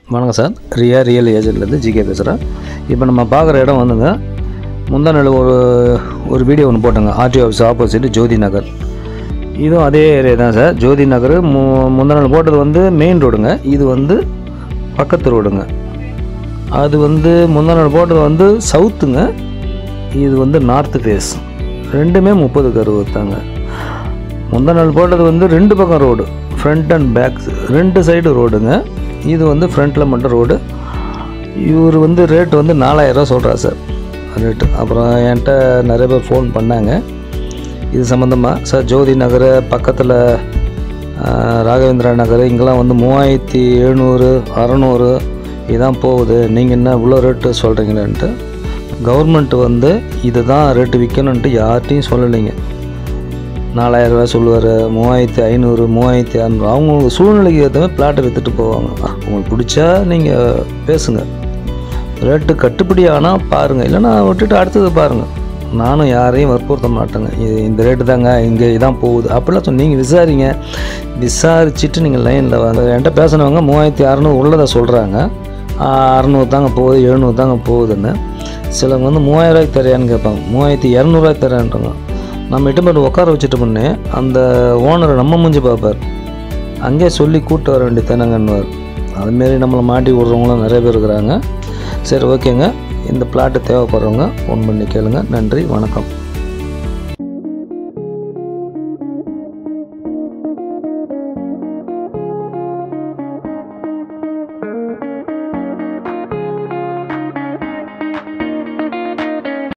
வணக்கம் சார் ரியா ரியல் ஏஜென்ட்லேருந்து ஜிகே பேசுகிறேன் இப்போ நம்ம பார்க்குற இடம் வந்துங்க முந்தா நாள் ஒரு ஒரு வீடியோ ஒன்று போட்டோங்க RTO office opposite Jothi Nagar இதுவும் அதே ஏரியா தான் சார் ஜோதி நகர் மு முந்தா நாள் போட்டது வந்து மெயின் ரோடுங்க இது வந்து பக்கத்து ரோடுங்க அது வந்து முந்தா நாள் போட்டது வந்து சவுத்துங்க இது வந்து நார்த்து ஃபேஸ் ரெண்டுமே முப்பதுக்கு அறுபது தாங்க முந்தா நாள் போட்டது வந்து ரெண்டு பக்கம் ரோடு ஃப்ரண்ட் அண்ட் பேக் ரெண்டு சைடு ரோடுங்க இது வந்து ஃப்ரண்ட்டில் மட்டும் ரோடு இவர் வந்து ரேட் வந்து நாலாயிரரூவா சொல்கிறார் சார் ரேட்டு அப்புறம் என்கிட்ட நிறைய பேர் ஃபோன் பண்ணாங்க இது சம்மந்தமாக சார் ஜோதி நகர் பக்கத்தில் ராகவேந்திரா நகர் இங்கெல்லாம் வந்து மூவாயிரத்தி எழுநூறு அறநூறு இதான் போகுது நீங்கள் என்ன இவ்வளோ ரேட்டு சொல்கிறீங்களேன்ட்டு கவர்மெண்ட் வந்து இதை தான் ரேட்டு விற்கணுன்ட்டு யார்கிட்டையும் சொல்லலைங்க நாலாயிரரூவா சொல்லுவார் மூவாயிரத்தி ஐநூறு மூவாயிரத்தி அறநூறு அவங்களுக்கு சூழ்நிலைக்கு ஏற்ற மாதிரி பிளாட்டை விற்றுட்டு போவாங்க உங்களுக்கு பிடிச்சா நீங்கள் பேசுங்க ரேட்டு கட்டுப்படி ஆனால் பாருங்கள் இல்லைன்னா விட்டுட்டு அடுத்தது பாருங்கள் நானும் யாரையும் வற்புறுத்த மாட்டேங்க இது இந்த ரேட்டு தாங்க இங்கே இதான் போகுது அப்படிலாம் சொன்ன நீங்கள் விசாரிங்க விசாரிச்சுட்டு நீங்கள் லைனில் வாங்க என்கிட்ட பேசினவங்க மூவாயிரத்தி அறநூறு உள்ளதை சொல்கிறாங்க அறநூறு தாங்க போகுது எழுநூறு தாங்க போகுதுன்னு சிலவங்க வந்து மூவாயிரரூவாய்க்கு தரையான்னு கேட்பாங்க மூவாயிரத்தி இரநூறுவாய்க்கு தரேன்றாங்க நம்ம இட்டு போய் உட்கார வச்சுட்டு முன்னே அந்த ஓனரை நம்ம மூஞ்சி பார்ப்பார் அங்கேயே சொல்லி கூப்பிட்டு வர வேண்டிய தானங்கன்னுவார் அதுமாரி நம்மளை மாட்டி விடுறவங்களும் நிறைய பேர் இருக்கிறாங்க சரி ஓகேங்க இந்த பிளாட்டு தேவைப்படுறவங்க ஃபோன் பண்ணி கேளுங்க நன்றி வணக்கம்